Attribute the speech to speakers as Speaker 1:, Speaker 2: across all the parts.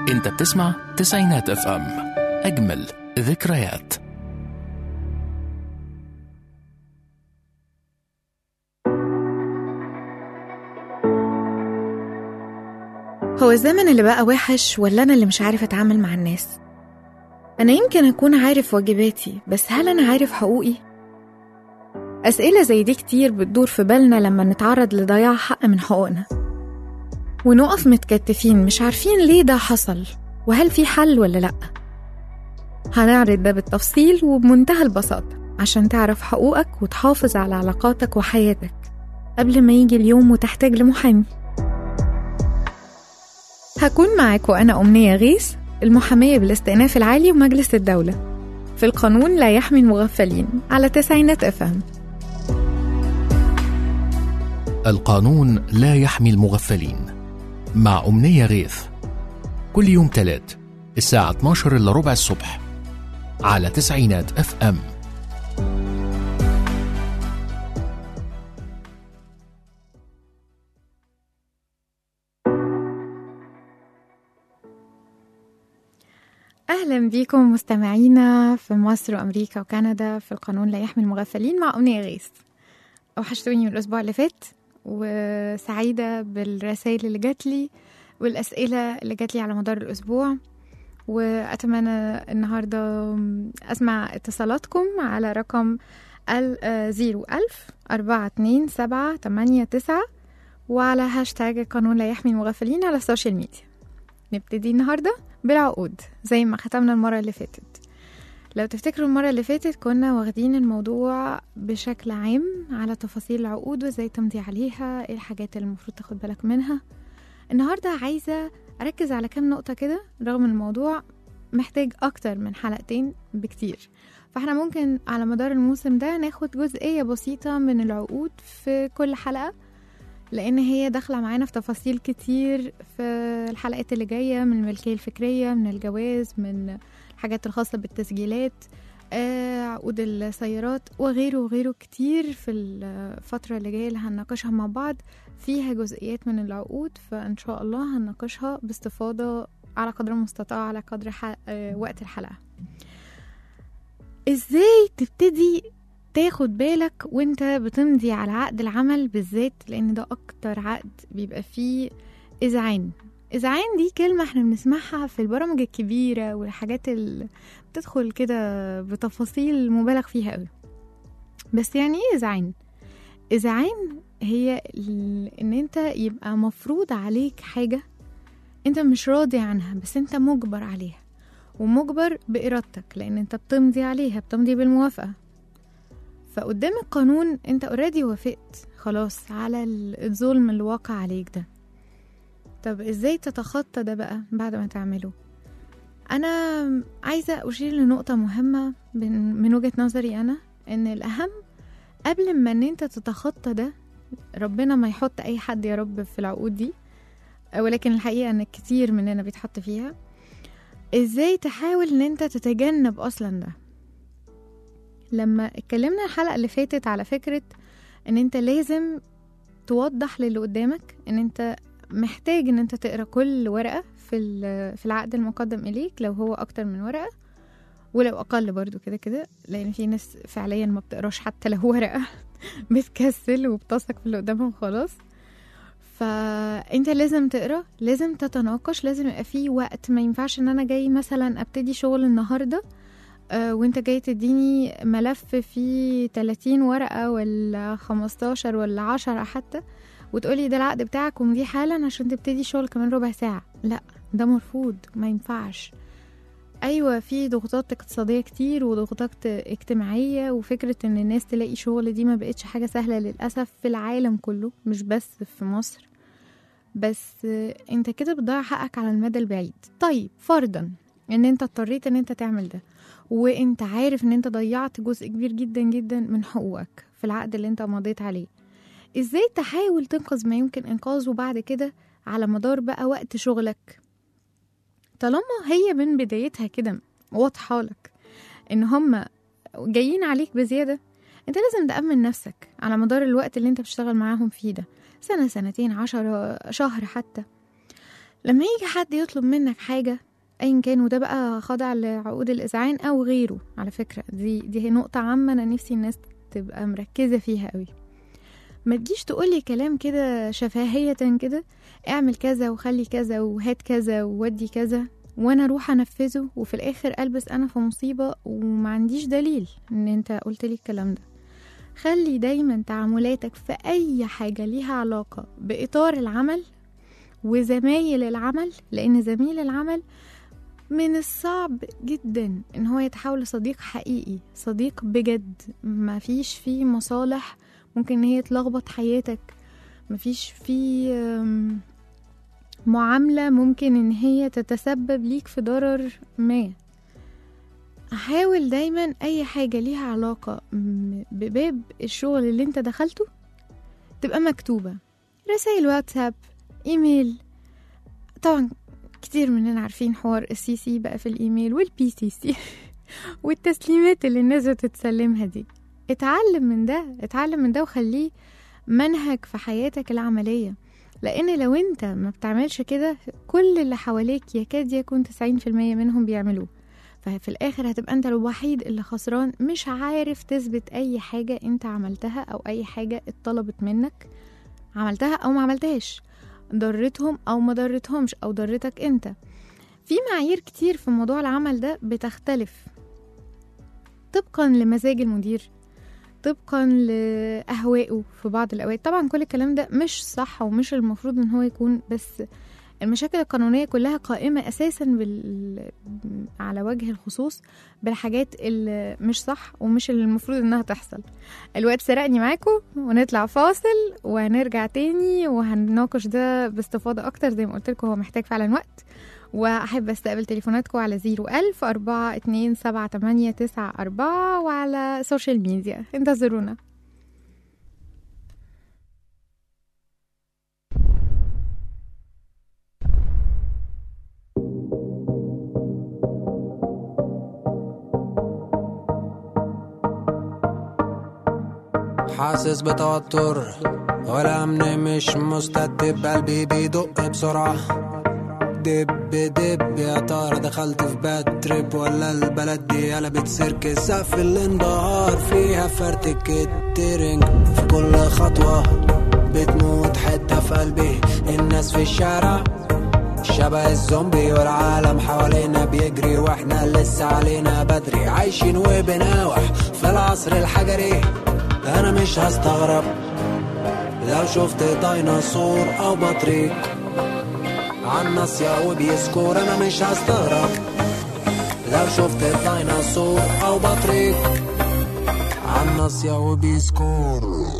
Speaker 1: انت بتسمع تسعينات اف ام اجمل ذكريات
Speaker 2: هو الزمن اللي بقى وحش ولا أنا اللي مش عارف أتعامل مع الناس؟ أنا يمكن أكون عارف واجباتي بس هل أنا عارف حقوقي؟ أسئلة زي دي كتير بتدور في بالنا لما نتعرض لضياع حق من حقوقنا ونقف متكتفين مش عارفين ليه ده حصل وهل في حل ولا لأ هنعرض ده بالتفصيل وبمنتهى البساطة عشان تعرف حقوقك وتحافظ على علاقاتك وحياتك قبل ما يجي اليوم وتحتاج لمحامي هكون معاك وأنا أمنية غيث المحامية بالاستئناف العالي ومجلس الدولة في القانون لا يحمي المغفلين على تسعينات أفهم
Speaker 1: القانون لا يحمي المغفلين مع أمنية غيث كل يوم تلات الساعة 12 إلا ربع الصبح على تسعينات اف ام
Speaker 2: أهلا بيكم مستمعينا في مصر وأمريكا وكندا في القانون لا يحمي المغفلين مع أمنية غيث وحشتوني من الأسبوع اللي فات وسعيدة بالرسائل اللي جات لي والأسئلة اللي جات لي على مدار الأسبوع وأتمنى النهاردة أسمع اتصالاتكم على رقم زيرو ألف أربعة اتنين سبعة تمانية تسعة وعلى هاشتاج القانون لا يحمي المغفلين على السوشيال ميديا نبتدي النهارده بالعقود زي ما ختمنا المرة اللي فاتت لو تفتكروا المرة اللي فاتت كنا واخدين الموضوع بشكل عام على تفاصيل العقود وازاي تمضي عليها ايه الحاجات اللي المفروض تاخد بالك منها النهاردة عايزة أركز على كام نقطة كده رغم الموضوع محتاج أكتر من حلقتين بكتير فاحنا ممكن على مدار الموسم ده ناخد جزئية بسيطة من العقود في كل حلقة لان هي داخله معانا في تفاصيل كتير في الحلقات اللي جايه من الملكيه الفكريه من الجواز من الحاجات الخاصه بالتسجيلات آه، عقود السيارات وغيره وغيره كتير في الفترة اللي جاية اللي هنناقشها مع بعض فيها جزئيات من العقود فإن شاء الله هنناقشها باستفاضة على قدر المستطاع على قدر حق... آه، وقت الحلقة ازاي تبتدي تاخد بالك وانت بتمضي على عقد العمل بالذات لان ده اكتر عقد بيبقى فيه اذعان اذعان دي كلمة احنا بنسمعها في البرامج الكبيرة والحاجات اللي بتدخل كده بتفاصيل مبالغ فيها قوي بس يعني ايه اذعان اذعان هي ال- ان انت يبقى مفروض عليك حاجة انت مش راضي عنها بس انت مجبر عليها ومجبر بإرادتك لأن انت بتمضي عليها بتمضي بالموافقة فقدام القانون انت اوريدي وافقت خلاص على ال- الظلم اللي واقع عليك ده طب ازاي تتخطى ده بقى بعد ما تعمله انا عايزه اشير لنقطه مهمه من من وجهه نظري انا ان الاهم قبل ما ان انت تتخطى ده ربنا ما يحط اي حد يا رب في العقود دي ولكن الحقيقه ان كتير مننا بيتحط فيها ازاي تحاول ان انت تتجنب اصلا ده لما اتكلمنا الحلقة اللي فاتت على فكرة ان انت لازم توضح للي قدامك ان انت محتاج ان انت تقرا كل ورقة في ال- في العقد المقدم اليك لو هو اكتر من ورقة ولو اقل برضو كده كده لان في ناس فعليا ما بتقراش حتى لو ورقة بتكسل وبتثق في اللي قدامهم خلاص فانت لازم تقرا لازم تتناقش لازم يبقى في وقت ما ينفعش ان انا جاي مثلا ابتدي شغل النهارده آه، وانت جاي تديني ملف فيه 30 ورقة ولا 15 ولا 10 حتى وتقولي ده العقد بتاعك ومضيه حالا عشان تبتدي شغل كمان ربع ساعة لا ده مرفوض ما ينفعش ايوه في ضغوطات اقتصادية كتير وضغوطات اجتماعية وفكرة ان الناس تلاقي شغل دي ما بقتش حاجة سهلة للأسف في العالم كله مش بس في مصر بس آه، انت كده بتضيع حقك على المدى البعيد طيب فرضا ان انت اضطريت ان انت تعمل ده وانت عارف ان انت ضيعت جزء كبير جدا جدا من حقوقك في العقد اللي انت مضيت عليه ازاي تحاول تنقذ ما يمكن انقاذه بعد كده على مدار بقى وقت شغلك طالما هي من بدايتها كده واضحة لك ان هم جايين عليك بزيادة انت لازم تأمن نفسك على مدار الوقت اللي انت بتشتغل معاهم فيه ده سنة سنتين عشرة شهر حتى لما يجي حد يطلب منك حاجة أيا كان وده بقى خاضع لعقود الإذعان أو غيره على فكرة دي دي هي نقطة عامة أنا نفسي الناس تبقى مركزة فيها قوي ما تجيش تقولي كلام كده شفاهية كده اعمل كذا وخلي كذا وهات كذا وودي كذا وانا اروح انفذه وفي الاخر البس انا في مصيبة وما عنديش دليل ان انت قلت لي الكلام ده خلي دايما تعاملاتك في اي حاجة ليها علاقة باطار العمل وزمايل العمل لان زميل العمل من الصعب جدا ان هو يتحول لصديق حقيقي صديق بجد ما فيش فيه مصالح ممكن ان هي تلخبط حياتك مفيش فيه أم، معاملة ممكن ان هي تتسبب ليك في ضرر ما حاول دايما اي حاجة ليها علاقة م- بباب الشغل اللي انت دخلته تبقى مكتوبة رسائل واتساب ايميل طبعا كتير مننا عارفين حوار السي سي بقى في الايميل والبي سي سي والتسليمات اللي الناس بتتسلمها دي اتعلم من ده اتعلم من ده وخليه منهج في حياتك العملية لأن لو انت ما بتعملش كده كل اللي حواليك يكاد يكون 90% منهم بيعملوه ففي الآخر هتبقى انت الوحيد اللي خسران مش عارف تثبت أي حاجة انت عملتها أو أي حاجة اتطلبت منك عملتها أو ما عملتهاش ضرتهم أو ما ضرتهمش أو ضرتك انت في معايير كتير في موضوع العمل ده بتختلف طبقا لمزاج المدير طبقا لأهوائه في بعض الأوقات طبعا كل الكلام ده مش صح ومش المفروض ان هو يكون بس المشاكل القانونية كلها قائمة أساسا بال... على وجه الخصوص بالحاجات اللي مش صح ومش اللي المفروض إنها تحصل الوقت سرقني معاكم ونطلع فاصل وهنرجع تاني وهنناقش ده باستفاضة أكتر زي ما قلت لكم هو محتاج فعلا وقت وأحب أستقبل تليفوناتكم على زيرو ألف أربعة اتنين سبعة تمانية تسعة أربعة وعلى سوشيال ميديا انتظرونا
Speaker 3: حاسس بتوتر والأمن مش مستتب قلبي بيدق بسرعة دب دب يا ترى دخلت في باد تريب ولا البلد دي قلبت سيرك سقف الانبهار فيها فرتك الترنج في كل خطوة بتموت حتة في قلبي الناس في الشارع شبه الزومبي والعالم حوالينا بيجري واحنا لسه علينا بدري عايشين وبناوح في العصر الحجري انا مش هستغرب لو شفت ديناصور او بطريق عالناصية وبيسكور انا مش هستغرب لو شفت ديناصور او بطريق عالناصية وبيسكور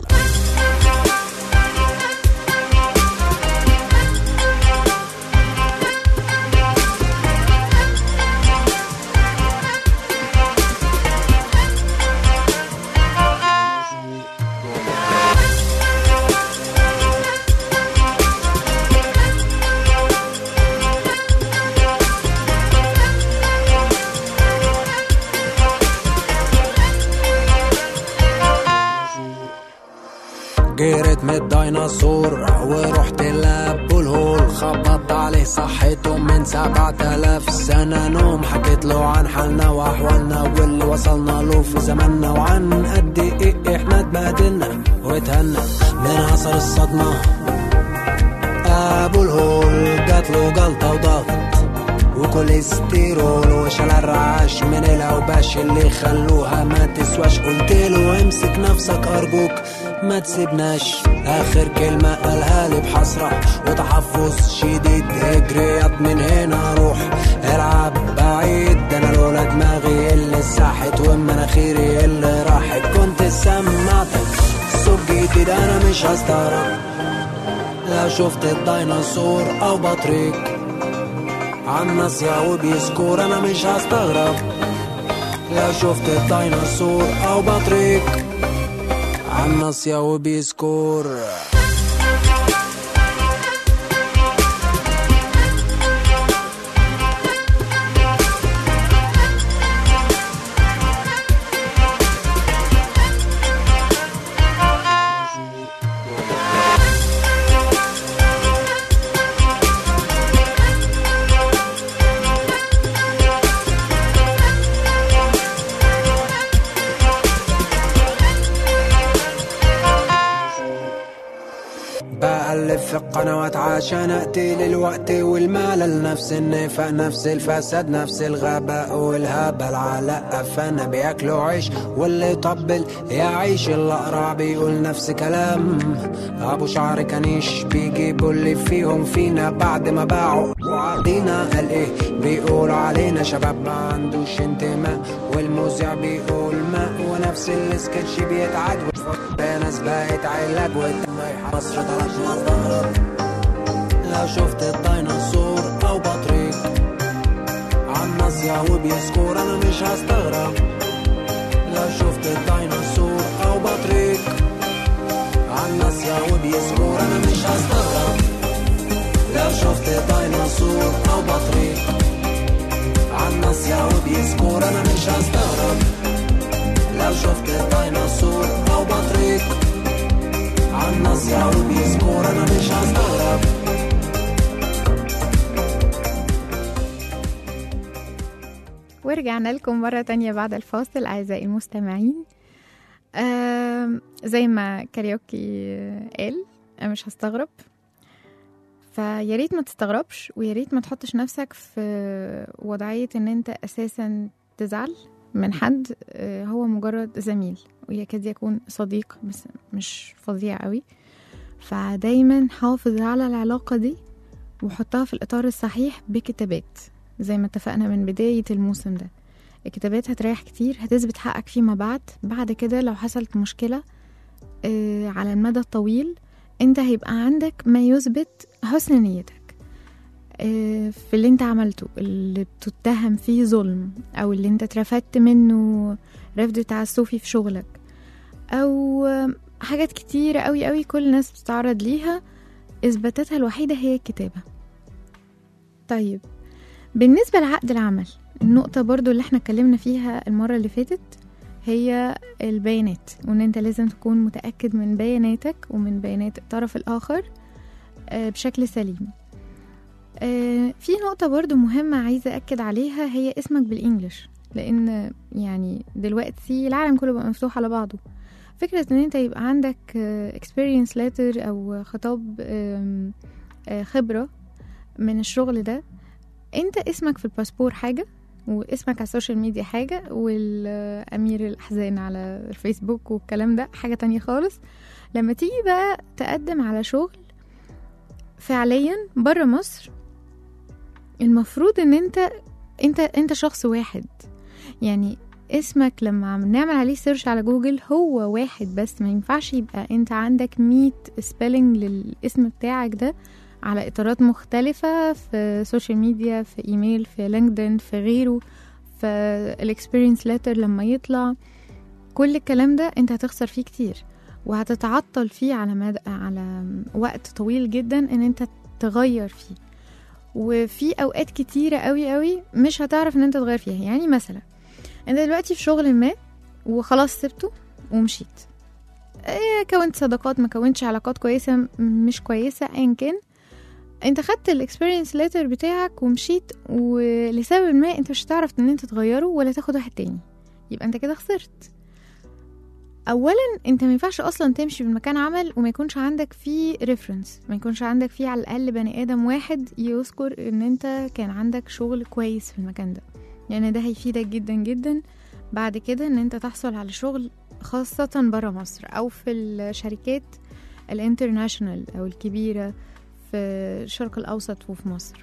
Speaker 3: جريت من الديناصور ورحت لابو الهول خبطت عليه صحته من سبعة آلاف سنة نوم حكيت له عن حالنا وأحوالنا واللي وصلنا له في زماننا وعن قد إيه إحنا اتبهدلنا واتهنا من أثر الصدمة أبو الهول جات له جلطة وضغط وكوليسترول وشال الرعاش من الاوباش اللي خلوها ما تسواش قلت له امسك نفسك ارجوك ما تسيبناش اخر كلمة قالها لي بحسرة وتحفظ شديد اجري من هنا روح العب بعيد ده انا لولا دماغي اللي ساحت ومناخيري اللي راحت كنت سمعتك صوت جديد انا مش هستغرب لو شفت الديناصور او بطريق عالناصية وبيسكور انا مش هستغرب لو شفت الديناصور او بطريق عالناصية وبيسكور بألف في القنوات عشان أقتل الوقت والمال لنفس النفاق نفس الفساد نفس الغباء والهبل على قفانا بياكلوا عيش واللي يطبل يعيش الأقرع بيقول نفس كلام أبو شعر كنيش بيجيبوا اللي فيهم فينا بعد ما باعوا وعدينا قال إيه بيقولوا علينا شباب ما عندوش انتماء والمذيع بيقول ماء ونفس السكتش بيتعاد والفرقة ناس بقت علاج والدم رايحة مصر طلعت مصدر لو شفت الديناصور أو بطريق عالناصية وبيسكور أنا مش هستغرب لو شفت الديناصور أو بطريق عالناصية وبيسكور أنا مش هستغرب لو شفت ديناصور أو بطريق عالناصية وبيسكور أنا مش هستغرب لو شفت ديناصور أو بطريق عالناصية وبيسكور أنا مش هستغرب
Speaker 2: ورجعنا لكم مرة تانية بعد الفاصل أعزائي المستمعين آم، زي ما كاريوكي قال أنا مش هستغرب فيا ريت ما تستغربش ويا ريت ما تحطش نفسك في وضعية ان انت اساسا تزعل من حد آه، هو مجرد زميل ويكاد يكون صديق بس مش فظيع قوي فدايما حافظ على العلاقة دي وحطها في الإطار الصحيح بكتابات زي ما اتفقنا من بداية الموسم ده الكتابات هتريح كتير هتثبت حقك فيما بعد بعد كده لو حصلت مشكلة آه، على المدى الطويل انت هيبقى عندك ما يثبت حسن نيتك آه، في اللي انت عملته اللي بتتهم فيه ظلم او اللي انت اترفدت منه رفض تعسفي في شغلك او آه، حاجات كتيرة قوي قوي كل الناس بتتعرض ليها اثباتاتها الوحيدة هي الكتابة طيب بالنسبة لعقد العمل النقطة برضو اللي احنا اتكلمنا فيها المرة اللي فاتت هي البيانات وان انت لازم تكون متأكد من بياناتك ومن بيانات الطرف الآخر آه، بشكل سليم آه، في نقطة برضو مهمة عايزة أكد عليها هي اسمك بالإنجلش لأن يعني دلوقتي العالم كله بقى مفتوح على بعضه فكرة ان انت يبقى عندك آه، experience letter أو خطاب آم، آه، خبرة من الشغل ده انت اسمك في الباسبور حاجة واسمك على السوشيال ميديا حاجة والأمير الأحزان على الفيسبوك والكلام ده حاجة تانية خالص لما تيجي بقى تقدم على شغل فعليا برا مصر المفروض ان انت انت انت شخص واحد يعني اسمك لما عم نعمل عليه سيرش على جوجل هو واحد بس ما ينفعش يبقى انت عندك مية سبيلنج للاسم بتاعك ده على اطارات مختلفة في سوشيال ميديا في ايميل في لينكدين في غيره في الاكسبيرينس ليتر لما يطلع كل الكلام ده انت هتخسر فيه كتير وهتتعطل فيه على مدى على وقت طويل جدا ان انت تغير فيه وفي اوقات كتيرة قوي قوي مش هتعرف ان انت تغير فيها يعني مثلا انت دلوقتي في شغل ما وخلاص سبته ومشيت ايه كونت صداقات ما كونتش علاقات كويسة م- مش كويسة ايا كان انت خدت الاكسبيرينس ليتر بتاعك ومشيت ولسبب ما انت مش هتعرف ان انت تغيره ولا تاخد واحد تاني يبقى انت كده خسرت اولا انت ما ينفعش اصلا تمشي في مكان عمل وما يكونش عندك فيه ريفرنس ما يكونش عندك فيه على الاقل بني ادم واحد يذكر ان انت كان عندك شغل كويس في المكان ده يعني ده هيفيدك جدا جدا بعد كده ان انت تحصل على شغل خاصة برا مصر او في الشركات الانترناشونال او الكبيرة في الشرق الاوسط وفي مصر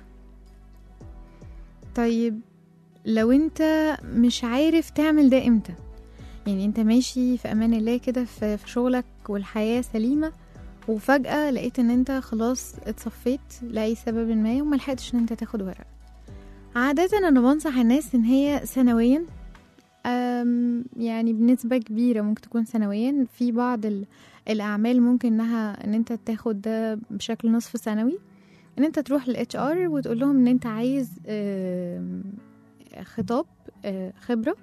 Speaker 2: طيب لو انت مش عارف تعمل ده امتى يعني انت ماشي في امان الله كده في في شغلك والحياة سليمة وفجأة لقيت ان انت خلاص اتصفيت لأي سبب ما وملحقتش ان انت تاخد ورق عادة انا بنصح الناس ان هي سنويا أم، يعني بنسبة كبيرة ممكن تكون سنويا في بعض ال- الأعمال ممكن انها ان انت تاخد ده بشكل نصف سنوي ان انت تروح للاتش ار وتقول لهم ان انت عايز أم، خطاب أه، خبرة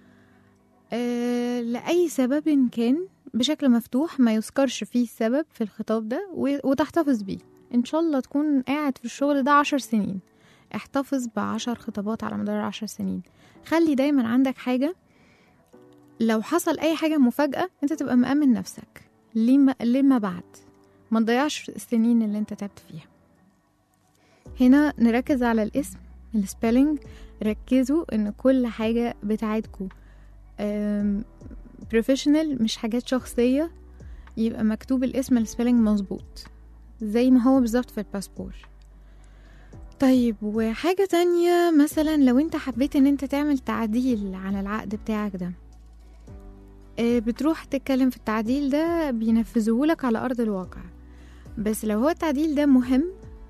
Speaker 2: أه، لأي سبب كان بشكل مفتوح ما يذكرش فيه السبب في الخطاب ده و- وتحتفظ بيه ان شاء الله تكون قاعد في الشغل ده عشر سنين احتفظ بعشر خطابات على مدار عشر سنين خلي دايما عندك حاجة لو حصل أي حاجة مفاجأة أنت تبقى مأمن نفسك لما, لما بعد ما تضيعش السنين اللي انت تعبت فيها هنا نركز على الاسم السبيلنج ركزوا ان كل حاجة بتاعتكم بروفيشنال مش حاجات شخصية يبقى مكتوب الاسم السبيلنج مظبوط زي ما هو بالظبط في الباسبور طيب وحاجة تانية مثلا لو انت حبيت ان انت تعمل تعديل على العقد بتاعك ده آه، بتروح تتكلم في التعديل ده بينفذوهولك على أرض الواقع بس لو هو التعديل ده مهم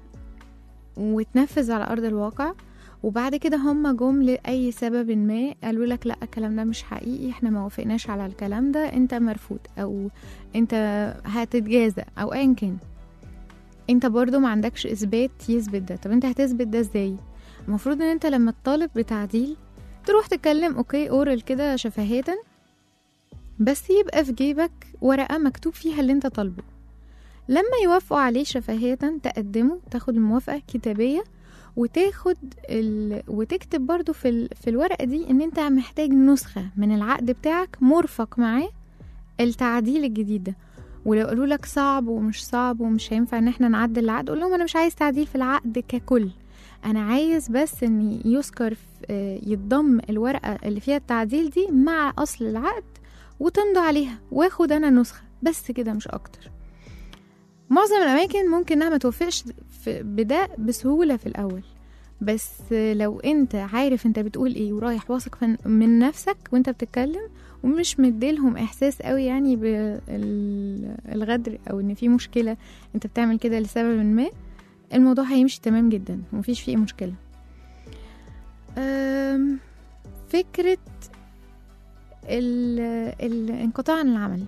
Speaker 2: وتنفذ على أرض الواقع وبعد كده هم جم لأي سبب ما قالوا لك لا الكلام ده مش حقيقي احنا ما وافقناش على الكلام ده انت مرفوض او انت هتتجازى او ايا كان انت برضو ما عندكش اثبات يثبت ده طب انت هتثبت ده ازاي المفروض ان انت لما تطالب بتعديل تروح تتكلم اوكي اورال كده شفهية بس يبقى في جيبك ورقة مكتوب فيها اللي انت طالبه لما يوافقوا عليه شفهية تقدمه تاخد الموافقة كتابية وتاخد ال... وتكتب برضو في, ال... في الورقة دي ان انت محتاج نسخة من العقد بتاعك مرفق معاه التعديل الجديد ده ولو قالوا لك صعب ومش صعب ومش هينفع ان احنا نعدل العقد قول لهم انا مش عايز تعديل في العقد ككل انا عايز بس ان يذكر في- آه، يتضم الورقة اللي فيها التعديل دي مع اصل العقد وتمضوا عليها واخد انا نسخة بس كده مش اكتر معظم الاماكن ممكن انها ما توفقش في- بده بسهولة في الاول بس لو انت عارف انت بتقول ايه ورايح واثق فن- من نفسك وانت بتتكلم ومش مديلهم احساس قوي يعني بالغدر او ان في مشكله انت بتعمل كده لسبب ما الموضوع هيمشي تمام جدا ومفيش فيه مشكله أم، فكره ال- الانقطاع عن العمل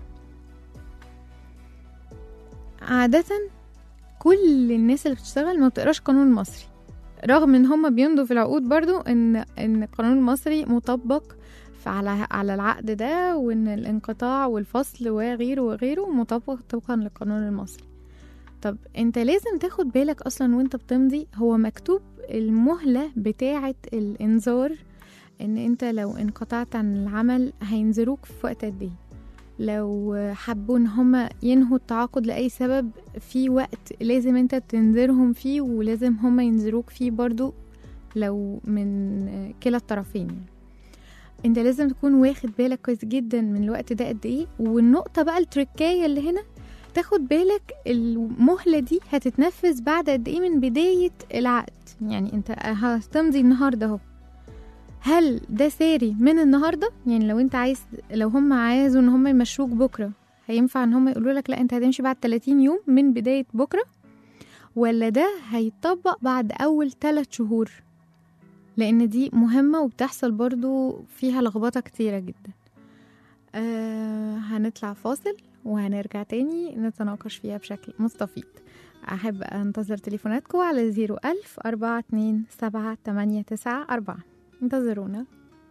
Speaker 2: عادة كل الناس اللي بتشتغل ما بتقراش القانون المصري رغم ان هم بيمضوا في العقود برضو ان ان القانون المصري مطبق على على العقد ده وان الانقطاع والفصل وغيره وغيره مطبق طبقا للقانون المصري طب انت لازم تاخد بالك اصلا وانت بتمضي هو مكتوب المهلة بتاعة الانذار ان انت لو انقطعت عن العمل هينذروك في وقت قد ايه لو حبوا ان هما ينهوا التعاقد لاي سبب في وقت لازم انت تنذرهم فيه ولازم هما ينذروك فيه برضو لو من كلا الطرفين يعني. انت لازم تكون واخد بالك كويس جدا من الوقت ده قد ايه والنقطة بقى التركاية اللي هنا تاخد بالك المهلة دي هتتنفذ بعد قد ايه من بداية العقد يعني انت هتمضي النهاردة اهو هل ده ساري من النهارده يعني لو انت عايز لو هم عايزوا ان هم يمشوك بكره هينفع ان هم يقولوا لك لا انت هتمشي بعد 30 يوم من بدايه بكره ولا ده هيطبق بعد اول 3 شهور لان دي مهمه وبتحصل برضو فيها لخبطه كتيره جدا آه هنطلع فاصل وهنرجع تاني نتناقش فيها بشكل مستفيض أحب أنتظر تليفوناتكم على 01000 427 894 انتظرونا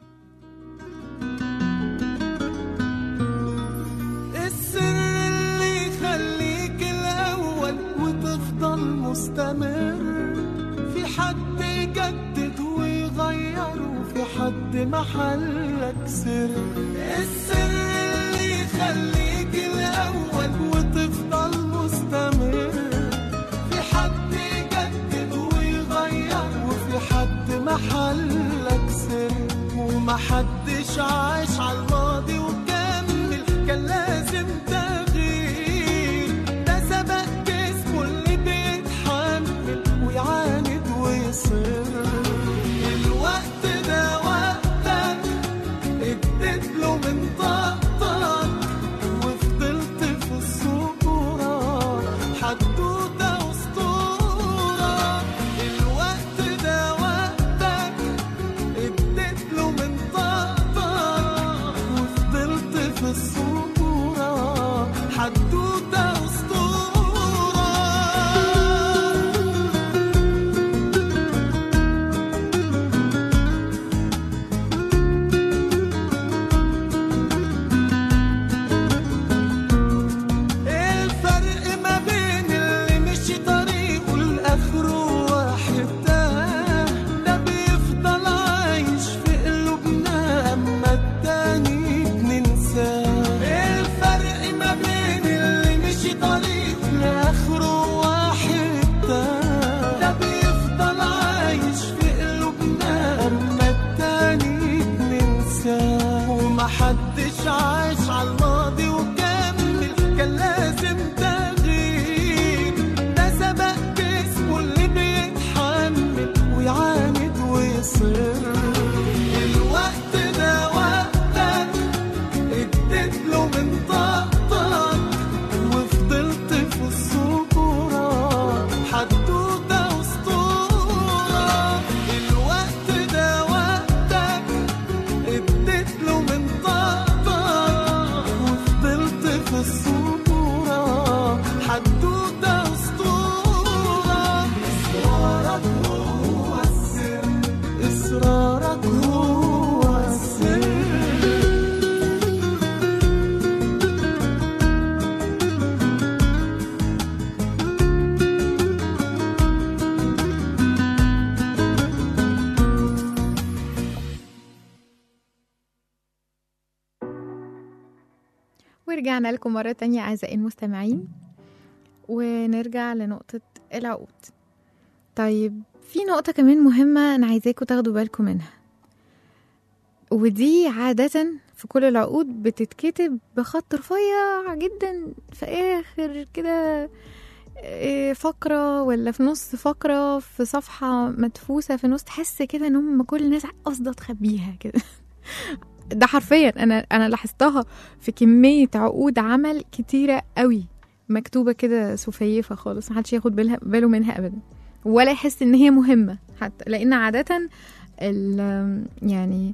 Speaker 4: السر اللي يخليك الأول وتفضل مستمر في حد يجدد ويغير وفي حد محلك سر السر اللي يخليك الأول وتفضل مستمر في حد يجدد ويغير وفي حد محلك سر ومحدش عاش على الماضي وكمل كان لازم تغيير ده سبق جسمه اللي بيتحمل ويعاند ويصر الوقت ده وقتك اديت له من طاقتك وفضلت في الصورة حدوتة أسطورة الوقت ده وقتك اديت له من طاقتك
Speaker 2: ورجعنا لكم مرة تانية أعزائي المستمعين ونرجع لنقطة العقود طيب في نقطة كمان مهمة أنا عايزاكم تاخدوا بالكم منها ودي عادة في كل العقود بتتكتب بخط رفيع جدا في آخر كده إيه، فقرة ولا في نص فقرة في صفحة مدفوسة في نص تحس كده ان هم كل الناس قاصدة تخبيها كده ده حرفيا انا انا لاحظتها في كمية عقود عمل كتيرة قوي مكتوبة كده سفيفة خالص محدش ياخد بالها باله منها ابدا ولا يحس ان هي مهمة حتى لان عادة ال يعني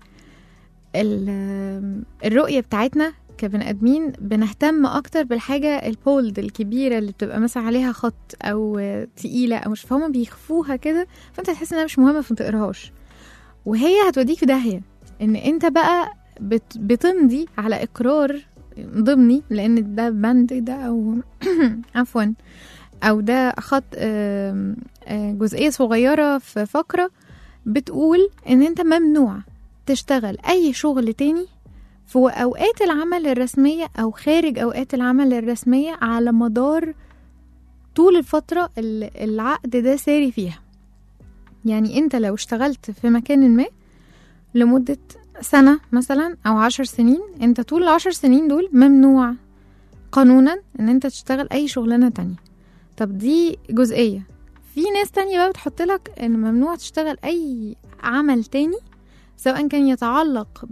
Speaker 2: ال- الرؤية بتاعتنا كبني ادمين بنهتم اكتر بالحاجه البولد الكبيره اللي بتبقى مثلا عليها خط او تقيله او مش فاهمه بيخفوها كده فانت تحس انها مش مهمه فما تقراهاش وهي هتوديك في داهيه ان انت بقى بت بتمضي على اقرار ضمني لان ده بند ده او عفوا او ده خط آم، آه، جزئيه صغيره في فقره بتقول ان انت ممنوع تشتغل اي شغل تاني في أوقات العمل الرسمية أو خارج أوقات العمل الرسمية على مدار طول الفترة اللي العقد ده ساري فيها يعني أنت لو اشتغلت في مكان ما لمدة سنة مثلا أو عشر سنين أنت طول العشر سنين دول ممنوع قانونا أن أنت تشتغل أي شغلانة تانية طب دي جزئية في ناس تانية بقى بتحط لك أن ممنوع تشتغل أي عمل تاني سواء كان يتعلق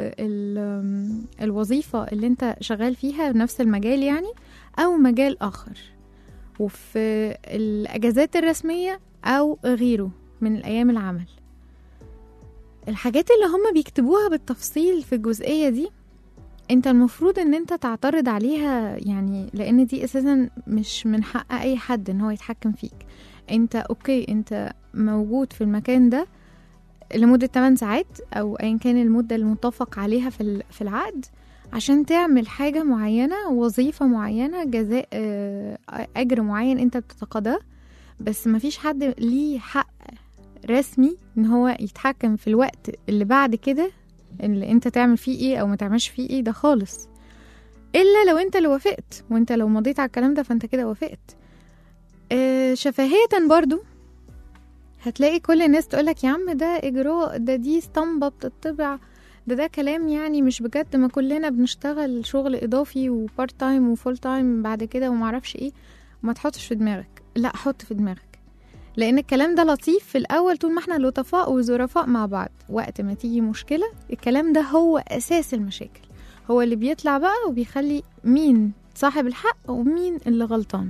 Speaker 2: بالوظيفة اللي انت شغال فيها بنفس المجال يعني أو مجال آخر وفي الأجازات الرسمية أو غيره من الأيام العمل الحاجات اللي هم بيكتبوها بالتفصيل في الجزئية دي انت المفروض ان انت تعترض عليها يعني لان دي اساسا مش من حق اي حد ان هو يتحكم فيك انت اوكي انت موجود في المكان ده لمدة 8 ساعات أو أيا كان المدة المتفق عليها في ال- في العقد عشان تعمل حاجة معينة وظيفة معينة جزاء آه، أجر معين أنت بتتقاضاه بس مفيش حد ليه حق رسمي إن هو يتحكم في الوقت اللي بعد كده اللي أنت تعمل فيه إيه أو ما تعملش فيه إيه ده خالص إلا لو أنت اللي وافقت وأنت لو مضيت على الكلام ده فأنت كده وافقت آه، شفهية برضو هتلاقي كل الناس تقولك يا عم ده إجراء ده دي اسطمبة بتطبع ده ده كلام يعني مش بجد ما كلنا بنشتغل شغل إضافي وبارت تايم وفول تايم بعد كده ومعرفش ايه وما تحطش في دماغك لا حط في دماغك لأن الكلام ده لطيف في الأول طول ما احنا لطفاء وظرفاء مع بعض وقت ما تيجي مشكلة الكلام ده هو أساس المشاكل هو اللي بيطلع بقى وبيخلي مين صاحب الحق ومين اللي غلطان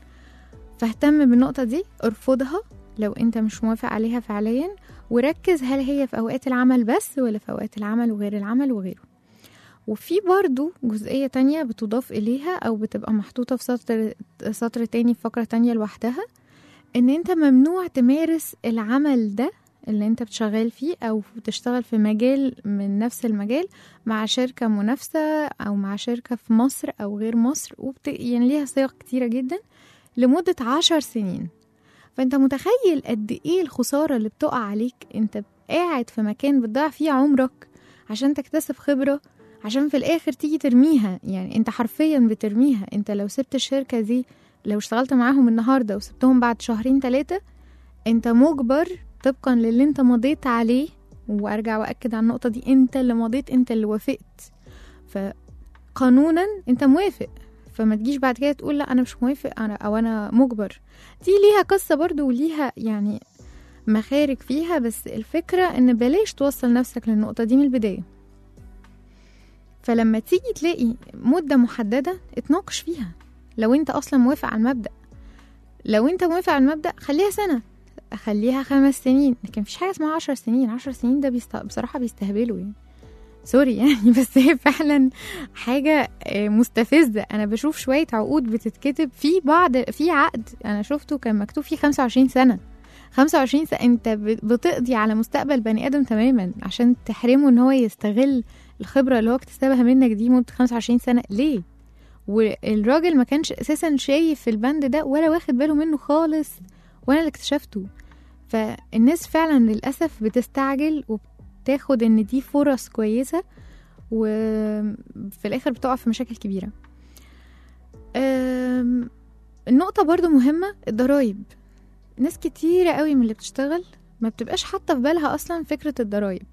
Speaker 2: فاهتم بالنقطة دي ارفضها لو انت مش موافق عليها فعليا وركز هل هي في اوقات العمل بس ولا في اوقات العمل وغير العمل وغيره وفي برضو جزئية تانية بتضاف إليها أو بتبقى محطوطة في سطر, سطر تاني في فقرة تانية لوحدها إن أنت ممنوع تمارس العمل ده اللي أنت بتشغل فيه أو بتشتغل في مجال من نفس المجال مع شركة منافسة أو مع شركة في مصر أو غير مصر وبت... يعني ليها صيغ كتيرة جدا لمدة عشر سنين فانت متخيل قد ايه الخسارة اللي بتقع عليك انت قاعد في مكان بتضيع فيه عمرك عشان تكتسب خبرة عشان في الاخر تيجي ترميها يعني انت حرفيا بترميها انت لو سبت الشركة دي لو اشتغلت معاهم النهاردة وسبتهم بعد شهرين ثلاثة انت مجبر طبقا للي انت مضيت عليه وارجع واكد على النقطة دي انت اللي مضيت انت اللي وافقت فقانونا انت موافق فما تجيش بعد كده تقول لا انا مش موافق انا او انا مجبر دي ليها قصة برضو وليها يعني مخارج فيها بس الفكرة ان بلاش توصل نفسك للنقطة دي من البداية فلما تيجي تلاقي مدة محددة اتناقش فيها لو انت اصلا موافق على المبدأ لو انت موافق على المبدأ خليها سنة خليها خمس سنين لكن مفيش حاجة اسمها عشر سنين عشر سنين ده بيست... بصراحة بيستهبلوا يعني سوري يعني بس هي فعلا حاجة آه، مستفزة أنا بشوف شوية عقود بتتكتب في بعض في عقد أنا شفته كان مكتوب فيه 25 سنة 25 سنة أنت ب- بتقضي على مستقبل بني آدم تماما عشان تحرمه إن هو يستغل الخبرة اللي هو اكتسبها منك دي مدة 25 سنة ليه؟ والراجل ما كانش أساسا شايف البند ده ولا واخد باله منه خالص وأنا اللي اكتشفته فالناس فعلا للأسف بتستعجل وبتاخد إن دي فرص كويسة وفي الآخر بتقع في مشاكل كبيرة أم، النقطة برضو مهمة الضرايب ناس كتيرة قوي من اللي بتشتغل ما بتبقاش حاطة في بالها أصلا فكرة الضرايب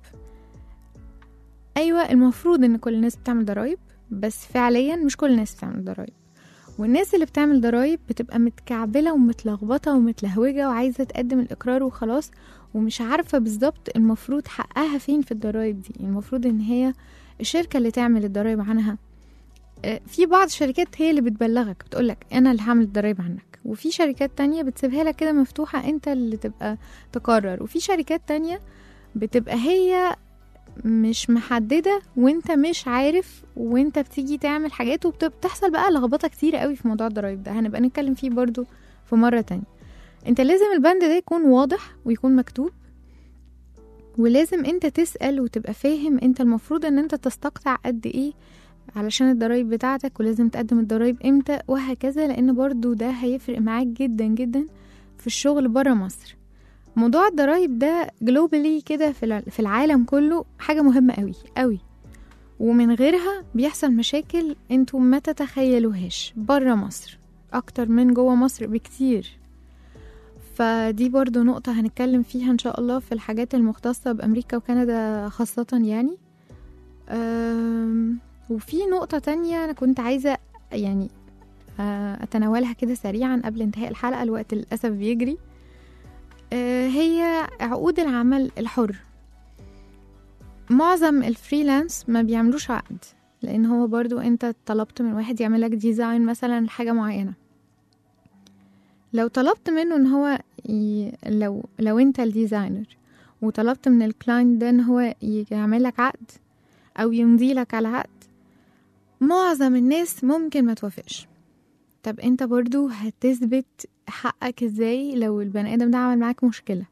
Speaker 2: أيوة المفروض إن كل الناس بتعمل ضرايب بس فعليا مش كل الناس بتعمل ضرايب والناس اللي بتعمل ضرايب بتبقى متكعبلة ومتلخبطة ومتلهوجة وعايزة تقدم الإقرار وخلاص ومش عارفة بالظبط المفروض حقها فين في الضرايب دي المفروض إن هي الشركة اللي تعمل الضرايب عنها آه، في بعض الشركات هي اللي بتبلغك بتقولك أنا اللي هعمل الضرايب عنك وفي شركات تانية بتسيبها لك كده مفتوحة أنت اللي تبقى تقرر وفي شركات تانية بتبقى هي مش محددة وانت مش عارف وانت بتيجي تعمل حاجات وبتحصل بقى لخبطة كتير قوي في موضوع الضرايب ده هنبقى نتكلم فيه برضو في مرة تانية انت لازم البند ده يكون واضح ويكون مكتوب ولازم انت تسأل وتبقى فاهم انت المفروض ان انت تستقطع قد ايه علشان الضرايب بتاعتك ولازم تقدم الضرايب امتى وهكذا لان برضو ده هيفرق معاك جدا جدا في الشغل برا مصر موضوع الضرايب ده جلوبالي كده في الع- في العالم كله حاجة مهمة قوي قوي ومن غيرها بيحصل مشاكل انتوا ما تتخيلوهاش برا مصر اكتر من جوه مصر بكتير فدي برضو نقطة هنتكلم فيها ان شاء الله في الحاجات المختصة بامريكا وكندا خاصة يعني أم، وفي نقطة تانية انا كنت عايزة يعني آه، اتناولها كده سريعا قبل انتهاء الحلقة الوقت للأسف بيجري آه، هي عقود العمل الحر معظم الفريلانس ما بيعملوش عقد لان هو برضو انت طلبت من واحد يعمل لك ديزاين مثلا لحاجة معينة لو طلبت منه ان هو ي... لو لو انت الديزاينر وطلبت من الكلاينت ده ان هو يعمل لك عقد او يمضي لك على عقد معظم الناس ممكن ما توافقش طب انت برضو هتثبت حقك ازاي لو البني ادم ده عمل معاك مشكلة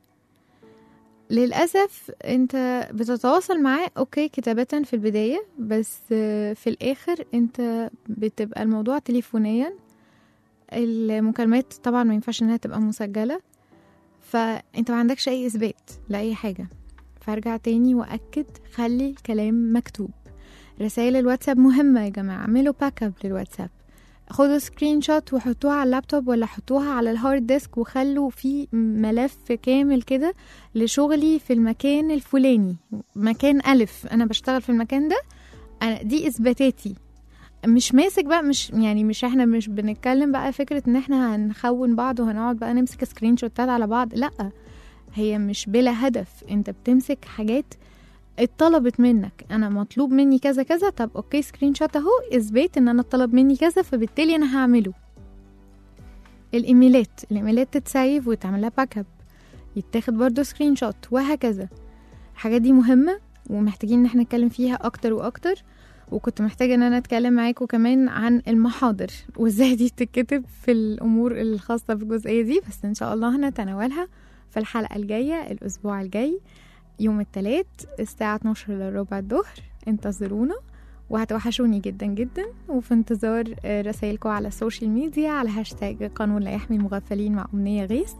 Speaker 2: للأسف انت بتتواصل معاه اوكي كتابة في البداية بس آه، في الآخر انت بتبقى الموضوع تليفونيا المكالمات طبعا ما ينفعش انها تبقى مسجلة فانت ما عندكش اي اثبات لاي حاجة فارجع تاني واكد خلي الكلام مكتوب رسائل الواتساب مهمة يا جماعة اعملوا باك اب للواتساب خدوا سكرين شوت وحطوها على اللابتوب ولا حطوها على الهارد ديسك وخلوا في ملف كامل كده لشغلي في المكان الفلاني مكان ألف أنا بشتغل في المكان ده أنا دي إثباتاتي مش ماسك بقى مش يعني مش احنا مش بنتكلم بقى فكرة ان احنا هنخون بعض وهنقعد بقى نمسك سكرين شوتات على بعض لا هي مش بلا هدف انت بتمسك حاجات اتطلبت منك انا مطلوب مني كذا كذا طب اوكي سكرين شوت اهو اثبات ان انا اتطلب مني كذا فبالتالي انا هعمله الايميلات الايميلات تتسيف وتعمل لها باك اب يتاخد برضو سكرين شوت وهكذا الحاجات دي مهمة ومحتاجين ان احنا نتكلم فيها اكتر واكتر وكنت محتاجة ان انا اتكلم معاكم كمان عن المحاضر وازاي دي تتكتب في الامور الخاصة بالجزئية دي بس ان شاء الله هنتناولها في الحلقة الجاية الاسبوع الجاي يوم الثلاث الساعة 12 لربع الظهر انتظرونا وهتوحشوني جدا جدا وفي انتظار آه، رسائلكم على السوشيال ميديا على هاشتاج قانون لا يحمي المغفلين مع أمنية غيث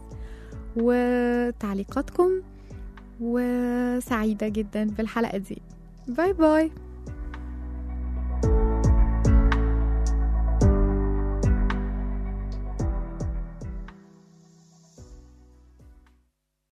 Speaker 2: وتعليقاتكم وسعيدة جدا بالحلقة دي باي باي